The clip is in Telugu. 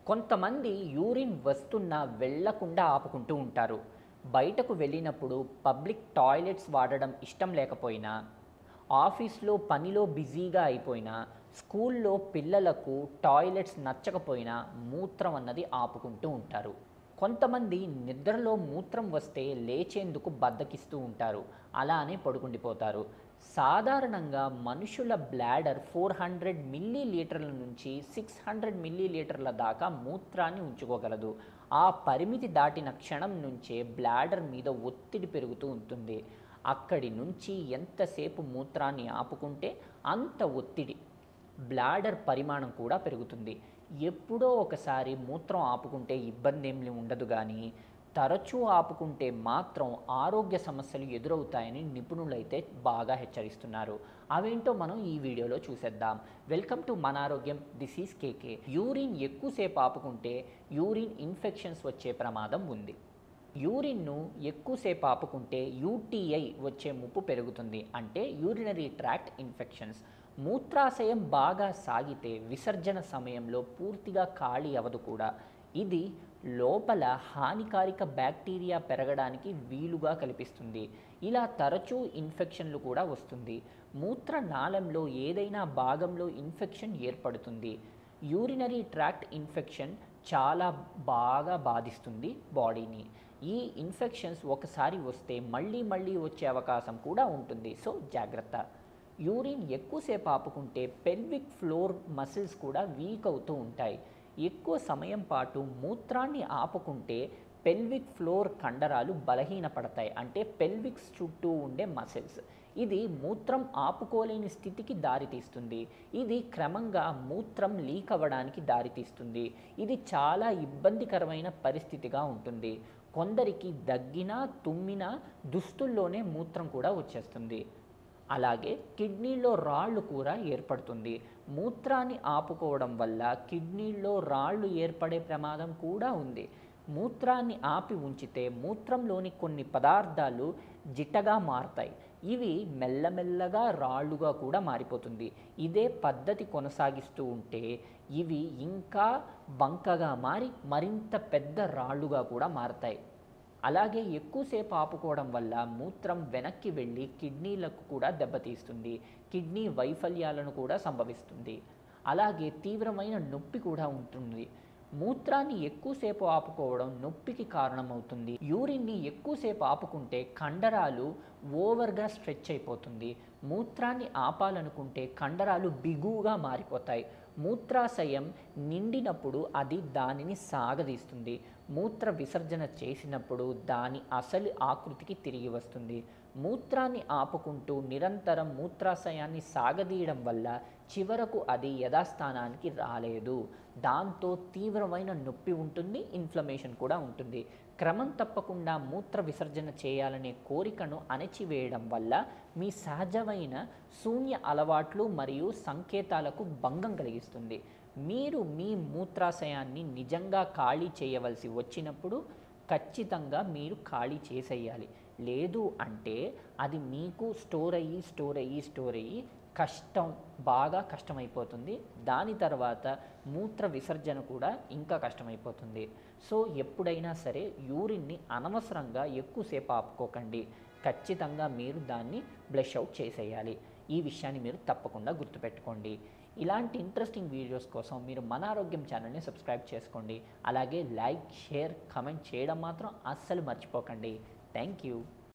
కొంతమంది యూరిన్ వస్తున్నా వెళ్ళకుండా ఆపుకుంటూ ఉంటారు బయటకు వెళ్ళినప్పుడు పబ్లిక్ టాయిలెట్స్ వాడడం ఇష్టం లేకపోయినా ఆఫీస్లో పనిలో బిజీగా అయిపోయినా స్కూల్లో పిల్లలకు టాయిలెట్స్ నచ్చకపోయినా మూత్రం అన్నది ఆపుకుంటూ ఉంటారు కొంతమంది నిద్రలో మూత్రం వస్తే లేచేందుకు బద్దకిస్తూ ఉంటారు అలానే పడుకుండిపోతారు సాధారణంగా మనుషుల బ్లాడర్ ఫోర్ హండ్రెడ్ మిల్లీ లీటర్ల నుంచి సిక్స్ హండ్రెడ్ మిల్లీ లీటర్ల దాకా మూత్రాన్ని ఉంచుకోగలదు ఆ పరిమితి దాటిన క్షణం నుంచే బ్లాడర్ మీద ఒత్తిడి పెరుగుతూ ఉంటుంది అక్కడి నుంచి ఎంతసేపు మూత్రాన్ని ఆపుకుంటే అంత ఒత్తిడి బ్లాడర్ పరిమాణం కూడా పెరుగుతుంది ఎప్పుడో ఒకసారి మూత్రం ఆపుకుంటే ఇబ్బంది ఏమి ఉండదు కానీ తరచూ ఆపుకుంటే మాత్రం ఆరోగ్య సమస్యలు ఎదురవుతాయని నిపుణులైతే బాగా హెచ్చరిస్తున్నారు అవేంటో మనం ఈ వీడియోలో చూసేద్దాం వెల్కమ్ టు మన ఆరోగ్యం దిస్ ఈస్ కేకే యూరిన్ ఎక్కువసేపు ఆపుకుంటే యూరిన్ ఇన్ఫెక్షన్స్ వచ్చే ప్రమాదం ఉంది యూరిన్ను ఎక్కువసేపు ఆపుకుంటే యూటీఐ వచ్చే ముప్పు పెరుగుతుంది అంటే యూరినరీ ట్రాక్ట్ ఇన్ఫెక్షన్స్ మూత్రాశయం బాగా సాగితే విసర్జన సమయంలో పూర్తిగా ఖాళీ అవ్వదు కూడా ఇది లోపల హానికారిక బ్యాక్టీరియా పెరగడానికి వీలుగా కల్పిస్తుంది ఇలా తరచూ ఇన్ఫెక్షన్లు కూడా వస్తుంది మూత్రనాళంలో ఏదైనా భాగంలో ఇన్ఫెక్షన్ ఏర్పడుతుంది యూరినరీ ట్రాక్ట్ ఇన్ఫెక్షన్ చాలా బాగా బాధిస్తుంది బాడీని ఈ ఇన్ఫెక్షన్స్ ఒకసారి వస్తే మళ్ళీ మళ్ళీ వచ్చే అవకాశం కూడా ఉంటుంది సో జాగ్రత్త యూరిన్ ఎక్కువసేపు ఆపుకుంటే పెల్విక్ ఫ్లోర్ మసిల్స్ కూడా వీక్ అవుతూ ఉంటాయి ఎక్కువ సమయం పాటు మూత్రాన్ని ఆపుకుంటే పెల్విక్ ఫ్లోర్ కండరాలు బలహీనపడతాయి అంటే పెల్విక్స్ చుట్టూ ఉండే మసిల్స్ ఇది మూత్రం ఆపుకోలేని స్థితికి దారితీస్తుంది ఇది క్రమంగా మూత్రం లీక్ అవ్వడానికి దారితీస్తుంది ఇది చాలా ఇబ్బందికరమైన పరిస్థితిగా ఉంటుంది కొందరికి దగ్గినా తుమ్మినా దుస్తుల్లోనే మూత్రం కూడా వచ్చేస్తుంది అలాగే కిడ్నీలో రాళ్ళు కూడా ఏర్పడుతుంది మూత్రాన్ని ఆపుకోవడం వల్ల కిడ్నీలో రాళ్ళు ఏర్పడే ప్రమాదం కూడా ఉంది మూత్రాన్ని ఆపి ఉంచితే మూత్రంలోని కొన్ని పదార్థాలు జిట్టగా మారతాయి ఇవి మెల్లమెల్లగా రాళ్ళుగా కూడా మారిపోతుంది ఇదే పద్ధతి కొనసాగిస్తూ ఉంటే ఇవి ఇంకా బంకగా మారి మరింత పెద్ద రాళ్ళుగా కూడా మారతాయి అలాగే ఎక్కువసేపు ఆపుకోవడం వల్ల మూత్రం వెనక్కి వెళ్ళి కిడ్నీలకు కూడా దెబ్బతీస్తుంది కిడ్నీ వైఫల్యాలను కూడా సంభవిస్తుంది అలాగే తీవ్రమైన నొప్పి కూడా ఉంటుంది మూత్రాన్ని ఎక్కువసేపు ఆపుకోవడం నొప్పికి కారణమవుతుంది యూరిన్ని ఎక్కువసేపు ఆపుకుంటే కండరాలు ఓవర్గా స్ట్రెచ్ అయిపోతుంది మూత్రాన్ని ఆపాలనుకుంటే కండరాలు బిగువుగా మారిపోతాయి మూత్రాశయం నిండినప్పుడు అది దానిని సాగదీస్తుంది మూత్ర విసర్జన చేసినప్పుడు దాని అసలు ఆకృతికి తిరిగి వస్తుంది మూత్రాన్ని ఆపుకుంటూ నిరంతరం మూత్రాశయాన్ని సాగదీయడం వల్ల చివరకు అది యథాస్థానానికి రాలేదు దాంతో తీవ్రమైన నొప్పి ఉంటుంది ఇన్ఫ్లమేషన్ కూడా ఉంటుంది క్రమం తప్పకుండా మూత్ర విసర్జన చేయాలనే కోరికను అణచివేయడం వల్ల మీ సహజమైన శూన్య అలవాట్లు మరియు సంకేతాలకు భంగం కలిగిస్తుంది మీరు మీ మూత్రాశయాన్ని నిజంగా ఖాళీ చేయవలసి వచ్చినప్పుడు ఖచ్చితంగా మీరు ఖాళీ చేసేయాలి లేదు అంటే అది మీకు స్టోర్ అయ్యి స్టోర్ అయ్యి స్టోర్ అయ్యి కష్టం బాగా కష్టమైపోతుంది దాని తర్వాత మూత్ర విసర్జన కూడా ఇంకా కష్టమైపోతుంది సో ఎప్పుడైనా సరే యూరిన్ని అనవసరంగా ఎక్కువసేపు ఆపుకోకండి ఖచ్చితంగా మీరు దాన్ని బ్లష్ అవుట్ చేసేయాలి ఈ విషయాన్ని మీరు తప్పకుండా గుర్తుపెట్టుకోండి ఇలాంటి ఇంట్రెస్టింగ్ వీడియోస్ కోసం మీరు మన ఆరోగ్యం ఛానల్ని సబ్స్క్రైబ్ చేసుకోండి అలాగే లైక్ షేర్ కమెంట్ చేయడం మాత్రం అస్సలు మర్చిపోకండి థ్యాంక్ యూ